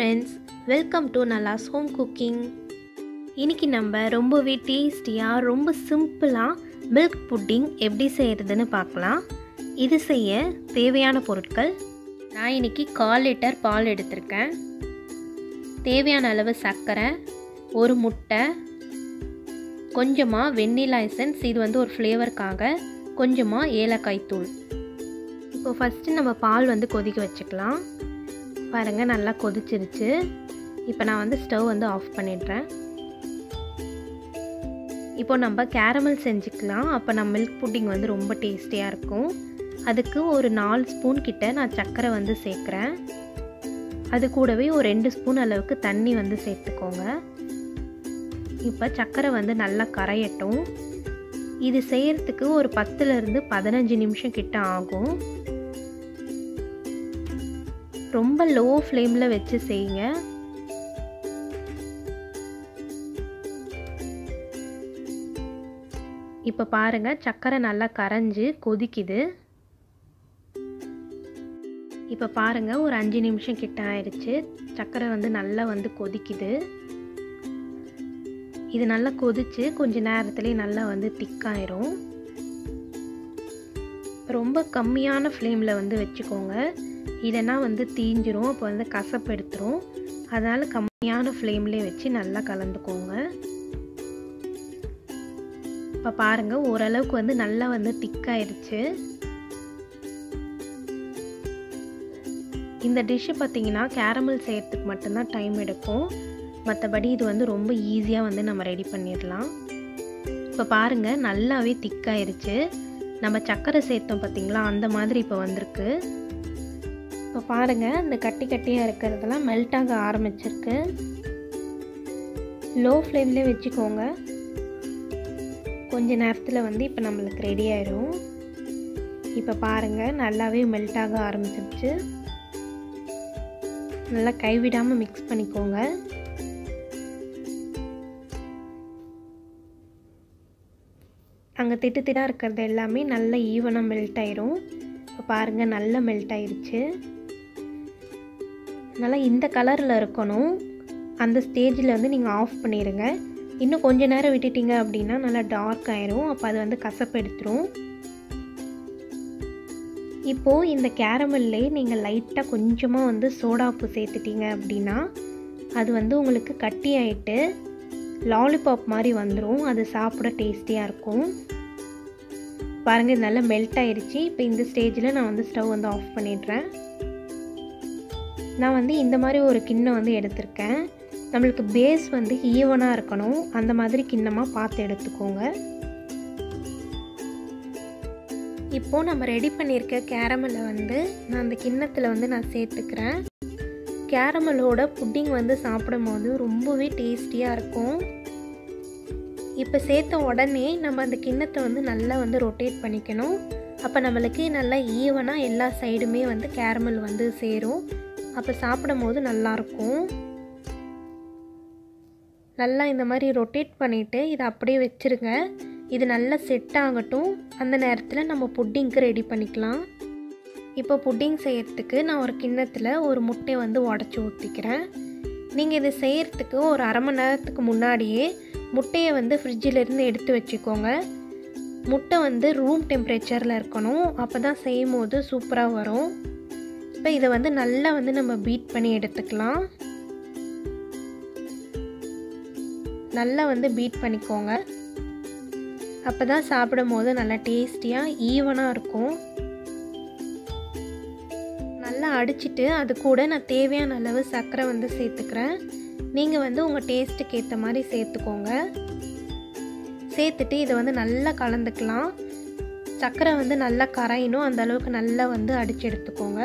friends welcome to Nalla's home cooking இன்னைக்கு நம்ம ரொம்பவே டேஸ்டியாக ரொம்ப சிம்பிளாக மில்க் புட்டிங் எப்படி செய்கிறதுன்னு பார்க்கலாம் இது செய்ய தேவையான பொருட்கள் நான் இன்னைக்கு கால் லிட்டர் பால் எடுத்திருக்கேன் தேவையான அளவு சர்க்கரை ஒரு முட்டை கொஞ்சமாக வெண்ணிலா எசன்ஸ் இது வந்து ஒரு ஃப்ளேவருக்காக கொஞ்சமாக ஏலக்காய் தூள் இப்போ ஃபஸ்ட்டு நம்ம பால் வந்து கொதிக்க வச்சுக்கலாம் பாருங்கள் நல்லா கொதிச்சிருச்சு இப்போ நான் வந்து ஸ்டவ் வந்து ஆஃப் பண்ணிடுறேன் இப்போ நம்ம கேரமல் செஞ்சுக்கலாம் அப்போ நம்ம மில்க் புட்டிங் வந்து ரொம்ப டேஸ்டியாக இருக்கும் அதுக்கு ஒரு நாலு ஸ்பூன் கிட்ட நான் சர்க்கரை வந்து சேர்க்குறேன் அது கூடவே ஒரு ரெண்டு ஸ்பூன் அளவுக்கு தண்ணி வந்து சேர்த்துக்கோங்க இப்போ சர்க்கரை வந்து நல்லா கரையட்டும் இது செய்கிறதுக்கு ஒரு பத்துலேருந்து பதினஞ்சு நிமிஷம் கிட்ட ஆகும் ரொம்ப லோ ஃப்ளேமில் வச்சு செய்யுங்க இப்போ பாருங்கள் சர்க்கரை நல்லா கரைஞ்சி கொதிக்குது இப்போ பாருங்கள் ஒரு அஞ்சு நிமிஷம் கிட்ட ஆயிடுச்சு சர்க்கரை வந்து நல்லா வந்து கொதிக்குது இது நல்லா கொதிச்சு கொஞ்ச நேரத்துலேயே நல்லா வந்து திக்காயிரும் ரொம்ப கம்மியான ஃப்ளேமில் வந்து வச்சுக்கோங்க இல்லைன்னா வந்து தீஞ்சிரும் அப்போ வந்து கசப்பு எடுத்துரும் அதனால் கம்மியான ஃப்ளேம்லேயே வச்சு நல்லா கலந்துக்கோங்க இப்போ பாருங்கள் ஓரளவுக்கு வந்து நல்லா வந்து திக்காயிருச்சு இந்த டிஷ்ஷு பார்த்தீங்கன்னா கேரமல் செய்கிறதுக்கு மட்டும்தான் டைம் எடுக்கும் மற்றபடி இது வந்து ரொம்ப ஈஸியாக வந்து நம்ம ரெடி பண்ணிடலாம் இப்போ பாருங்கள் நல்லாவே திக்காயிருச்சு நம்ம சர்க்கரை சேர்த்தோம் பார்த்திங்களா அந்த மாதிரி இப்போ வந்திருக்கு இப்போ பாருங்கள் இந்த கட்டி கட்டியாக இருக்கிறதெல்லாம் மெல்ட் ஆக ஆரம்பிச்சிருக்கு லோ ஃப்ளேம்லேயே வச்சுக்கோங்க கொஞ்ச நேரத்தில் வந்து இப்போ நம்மளுக்கு ரெடி ஆயிடும் இப்போ பாருங்கள் நல்லாவே மெல்ட் ஆக ஆரம்பிச்சிருச்சு நல்லா கைவிடாமல் மிக்ஸ் பண்ணிக்கோங்க அங்கே திட்டு திட்டாக இருக்கிறது எல்லாமே நல்லா ஈவனாக மெல்ட் ஆயிரும் இப்போ பாருங்கள் நல்லா மெல்ட் ஆயிருச்சு நல்லா இந்த கலரில் இருக்கணும் அந்த ஸ்டேஜில் வந்து நீங்கள் ஆஃப் பண்ணிடுங்க இன்னும் கொஞ்ச நேரம் விட்டுட்டீங்க அப்படின்னா நல்லா டார்க் ஆயிரும் அப்போ அது வந்து கசப்பு எடுத்துரும் இப்போது இந்த கேரமல்லே நீங்கள் லைட்டாக கொஞ்சமாக வந்து சோடாப்பு சேர்த்துட்டீங்க அப்படின்னா அது வந்து உங்களுக்கு கட்டி ஆகிட்டு லாலிபாப் மாதிரி வந்துடும் அது சாப்பிட டேஸ்டியாக இருக்கும் பாருங்கள் இது நல்லா மெல்ட் ஆயிடுச்சு இப்போ இந்த ஸ்டேஜில் நான் வந்து ஸ்டவ் வந்து ஆஃப் பண்ணிடுறேன் நான் வந்து இந்த மாதிரி ஒரு கிண்ணம் வந்து எடுத்திருக்கேன் நம்மளுக்கு பேஸ் வந்து ஈவனாக இருக்கணும் அந்த மாதிரி கிண்ணமாக பார்த்து எடுத்துக்கோங்க இப்போது நம்ம ரெடி பண்ணியிருக்க கேரமலை வந்து நான் அந்த கிண்ணத்தில் வந்து நான் சேர்த்துக்கிறேன் கேரமலோட புட்டிங் வந்து சாப்பிடும் போது ரொம்பவே டேஸ்டியாக இருக்கும் இப்போ சேர்த்த உடனே நம்ம அந்த கிண்ணத்தை வந்து நல்லா வந்து ரொட்டேட் பண்ணிக்கணும் அப்போ நம்மளுக்கு நல்லா ஈவனாக எல்லா சைடுமே வந்து கேரமல் வந்து சேரும் அப்போ சாப்பிடும் போது நல்லாயிருக்கும் நல்லா இந்த மாதிரி ரொட்டேட் பண்ணிவிட்டு இதை அப்படியே வச்சுருங்க இது நல்லா செட் ஆகட்டும் அந்த நேரத்தில் நம்ம புட்டிங்க்கு ரெடி பண்ணிக்கலாம் இப்போ புட்டிங் செய்கிறதுக்கு நான் ஒரு கிண்ணத்தில் ஒரு முட்டையை வந்து உடச்சி ஊற்றிக்கிறேன் நீங்கள் இது செய்கிறதுக்கு ஒரு அரை மணி நேரத்துக்கு முன்னாடியே முட்டையை வந்து ஃப்ரிட்ஜிலேருந்து எடுத்து வச்சுக்கோங்க முட்டை வந்து ரூம் டெம்பரேச்சரில் இருக்கணும் அப்போ தான் செய்யும் போது சூப்பராக வரும் இப்போ இதை வந்து நல்லா வந்து நம்ம பீட் பண்ணி எடுத்துக்கலாம் நல்லா வந்து பீட் பண்ணிக்கோங்க அப்போ தான் சாப்பிடும் போது நல்லா டேஸ்டியாக ஈவனாக இருக்கும் நல்லா அடிச்சிட்டு அது கூட நான் தேவையான அளவு சர்க்கரை வந்து சேர்த்துக்கிறேன் நீங்கள் வந்து உங்கள் டேஸ்ட்டுக்கு ஏற்ற மாதிரி சேர்த்துக்கோங்க சேர்த்துட்டு இதை வந்து நல்லா கலந்துக்கலாம் சர்க்கரை வந்து நல்லா கரையணும் அந்த அளவுக்கு நல்லா வந்து அடித்து எடுத்துக்கோங்க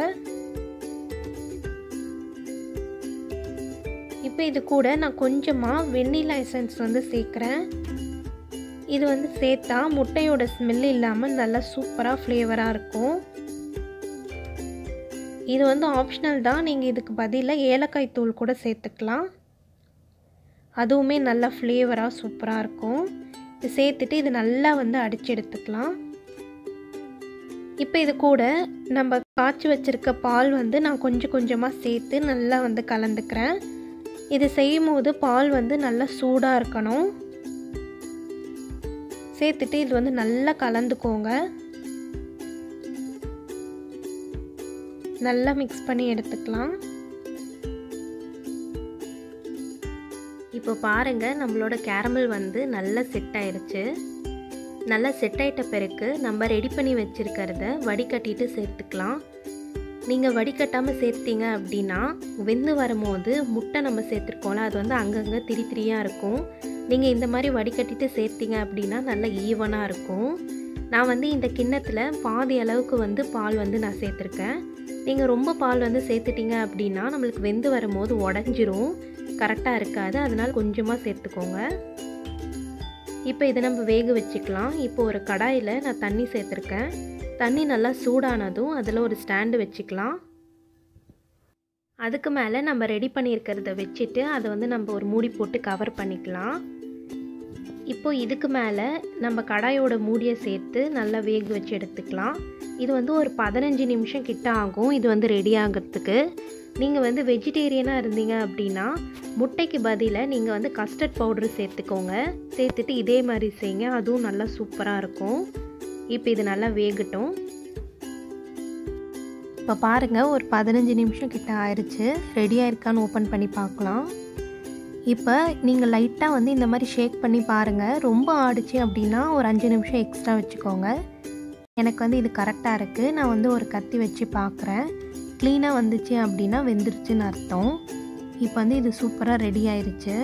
இப்போ இது கூட நான் கொஞ்சமாக வெண்ணிலா எசன்ஸ் வந்து சேர்க்குறேன் இது வந்து சேர்த்தா முட்டையோட ஸ்மெல் இல்லாமல் நல்லா சூப்பராக ஃப்ளேவராக இருக்கும் இது வந்து ஆப்ஷனல் தான் நீங்கள் இதுக்கு பதிலாக ஏலக்காய் தூள் கூட சேர்த்துக்கலாம் அதுவுமே நல்லா ஃப்ளேவராக சூப்பராக இருக்கும் இது சேர்த்துட்டு இது நல்லா வந்து அடித்து எடுத்துக்கலாம் இப்போ இது கூட நம்ம காய்ச்சி வச்சுருக்க பால் வந்து நான் கொஞ்சம் கொஞ்சமாக சேர்த்து நல்லா வந்து கலந்துக்கிறேன் இது செய்யும் போது பால் வந்து நல்லா சூடாக இருக்கணும் சேர்த்துட்டு இது வந்து நல்லா கலந்துக்கோங்க நல்லா மிக்ஸ் பண்ணி எடுத்துக்கலாம் இப்போ பாருங்கள் நம்மளோட கேரமல் வந்து நல்லா செட் ஆயிடுச்சு நல்லா செட் ஆயிட்ட பிறகு நம்ம ரெடி பண்ணி வச்சுருக்கிறத வடிகட்டிட்டு சேர்த்துக்கலாம் நீங்கள் வடிகட்டாமல் சேர்த்தீங்க அப்படின்னா வெந்து வரும்போது முட்டை நம்ம சேர்த்துருக்கோம்ல அது வந்து அங்கங்கே திரி திரியாக இருக்கும் நீங்கள் இந்த மாதிரி வடிகட்டிட்டு சேர்த்தீங்க அப்படின்னா நல்லா ஈவனாக இருக்கும் நான் வந்து இந்த கிண்ணத்தில் பாதி அளவுக்கு வந்து பால் வந்து நான் சேர்த்துருக்கேன் நீங்கள் ரொம்ப பால் வந்து சேர்த்துட்டீங்க அப்படின்னா நம்மளுக்கு வெந்து வரும்போது உடஞ்சிரும் கரெக்டாக இருக்காது அதனால் கொஞ்சமாக சேர்த்துக்கோங்க இப்போ இதை நம்ம வேக வச்சுக்கலாம் இப்போ ஒரு கடாயில் நான் தண்ணி சேர்த்துருக்கேன் தண்ணி நல்லா சூடானதும் அதில் ஒரு ஸ்டாண்டு வச்சுக்கலாம் அதுக்கு மேலே நம்ம ரெடி பண்ணியிருக்கிறத வச்சுட்டு அதை வந்து நம்ம ஒரு மூடி போட்டு கவர் பண்ணிக்கலாம் இப்போ இதுக்கு மேலே நம்ம கடாயோட மூடியை சேர்த்து நல்லா வேக வச்சு எடுத்துக்கலாம் இது வந்து ஒரு பதினஞ்சு நிமிஷம் கிட்ட ஆகும் இது வந்து ரெடி ஆகிறதுக்கு நீங்கள் வந்து வெஜிடேரியனாக இருந்தீங்க அப்படின்னா முட்டைக்கு பதிலாக நீங்கள் வந்து கஸ்டர்ட் பவுட்ரு சேர்த்துக்கோங்க சேர்த்துட்டு இதே மாதிரி செய்யுங்க அதுவும் நல்லா சூப்பராக இருக்கும் இப்போ இது நல்லா வேகட்டும் இப்போ பாருங்கள் ஒரு பதினஞ்சு நிமிஷம் கிட்ட ஆயிடுச்சு ரெடியாக இருக்கான்னு ஓப்பன் பண்ணி பார்க்கலாம் இப்போ நீங்கள் லைட்டாக வந்து இந்த மாதிரி ஷேக் பண்ணி பாருங்கள் ரொம்ப ஆடிச்சு அப்படின்னா ஒரு அஞ்சு நிமிஷம் எக்ஸ்ட்ரா வச்சுக்கோங்க எனக்கு வந்து இது கரெக்டாக இருக்குது நான் வந்து ஒரு கத்தி வச்சு பார்க்குறேன் க்ளீனாக வந்துச்சு அப்படின்னா வெந்துருச்சுன்னு அர்த்தம் இப்போ வந்து இது சூப்பராக ரெடி ஆயிருச்சு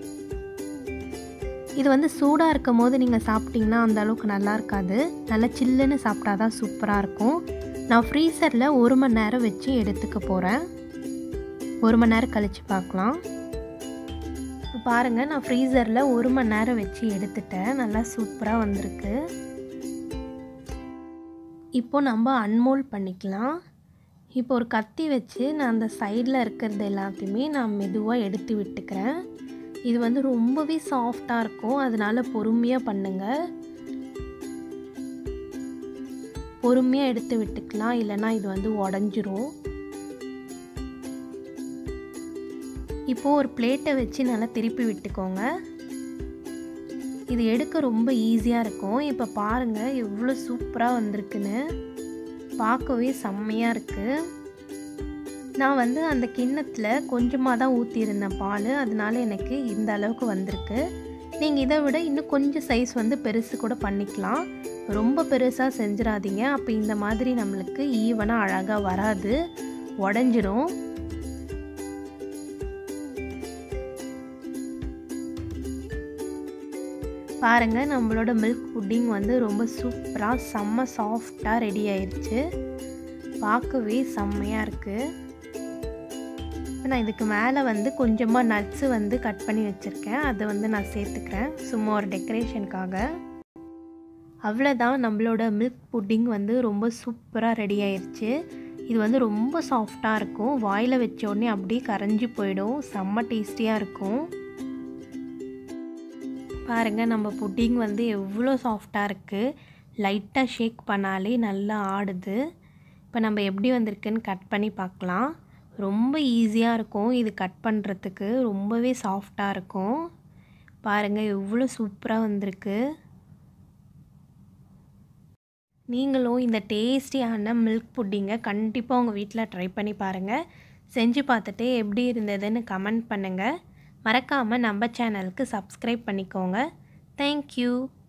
இது வந்து சூடாக இருக்கும் போது நீங்கள் சாப்பிட்டிங்கன்னா அந்த அளவுக்கு நல்லா இருக்காது நல்லா சில்லுன்னு சாப்பிட்டா தான் சூப்பராக இருக்கும் நான் ஃப்ரீசரில் ஒரு மணி நேரம் வச்சு எடுத்துக்க போகிறேன் ஒரு மணி நேரம் கழித்து பார்க்கலாம் பாருங்கள் நான் ஃப்ரீசரில் ஒரு மணி நேரம் வச்சு எடுத்துட்டேன் நல்லா சூப்பராக வந்திருக்கு இப்போ நம்ம அன்மோல் பண்ணிக்கலாம் இப்போ ஒரு கத்தி வச்சு நான் அந்த சைடில் இருக்கிறது எல்லாத்தையுமே நான் மெதுவாக எடுத்து விட்டுக்கிறேன் இது வந்து ரொம்பவே சாஃப்டாக இருக்கும் அதனால் பொறுமையாக பண்ணுங்கள் பொறுமையாக எடுத்து விட்டுக்கலாம் இல்லைன்னா இது வந்து உடஞ்சிரும் இப்போது ஒரு பிளேட்டை வச்சு நல்லா திருப்பி விட்டுக்கோங்க இது எடுக்க ரொம்ப ஈஸியாக இருக்கும் இப்போ பாருங்கள் எவ்வளோ சூப்பராக வந்திருக்குன்னு பார்க்கவே செம்மையாக இருக்குது நான் வந்து அந்த கிண்ணத்தில் கொஞ்சமாக தான் ஊற்றியிருந்தேன் பால் அதனால எனக்கு இந்த அளவுக்கு வந்திருக்கு நீங்கள் இதை விட இன்னும் கொஞ்சம் சைஸ் வந்து பெருசு கூட பண்ணிக்கலாம் ரொம்ப பெருசாக செஞ்சிடாதீங்க அப்போ இந்த மாதிரி நம்மளுக்கு ஈவனாக அழகாக வராது உடஞ்சிரும் பாருங்கள் நம்மளோட மில்க் புட்டிங் வந்து ரொம்ப சூப்பராக செம்ம சாஃப்டாக ரெடி ஆயிடுச்சு பார்க்கவே செம்மையாக இருக்குது இப்போ நான் இதுக்கு மேலே வந்து கொஞ்சமாக நட்ஸு வந்து கட் பண்ணி வச்சுருக்கேன் அதை வந்து நான் சேர்த்துக்கிறேன் சும்மா ஒரு டெக்கரேஷனுக்காக அவ்வளோதான் நம்மளோட மில்க் புட்டிங் வந்து ரொம்ப சூப்பராக ரெடி ஆயிடுச்சு இது வந்து ரொம்ப சாஃப்டாக இருக்கும் வாயில் வச்ச உடனே அப்படியே கரைஞ்சி போயிடும் செம்ம டேஸ்டியாக இருக்கும் பாருங்கள் நம்ம புட்டிங் வந்து எவ்வளோ சாஃப்டாக இருக்குது லைட்டாக ஷேக் பண்ணாலே நல்லா ஆடுது இப்போ நம்ம எப்படி வந்திருக்குன்னு கட் பண்ணி பார்க்கலாம் ரொம்ப ஈஸியாக இருக்கும் இது கட் பண்ணுறதுக்கு ரொம்பவே சாஃப்டாக இருக்கும் பாருங்கள் எவ்வளோ சூப்பராக வந்திருக்கு நீங்களும் இந்த டேஸ்டியான மில்க் புட்டிங்கை கண்டிப்பாக உங்கள் வீட்டில் ட்ரை பண்ணி பாருங்கள் செஞ்சு பார்த்துட்டு எப்படி இருந்ததுன்னு கமெண்ட் பண்ணுங்கள் மறக்காமல் நம்ம சேனலுக்கு சப்ஸ்கிரைப் பண்ணிக்கோங்க தேங்க்யூ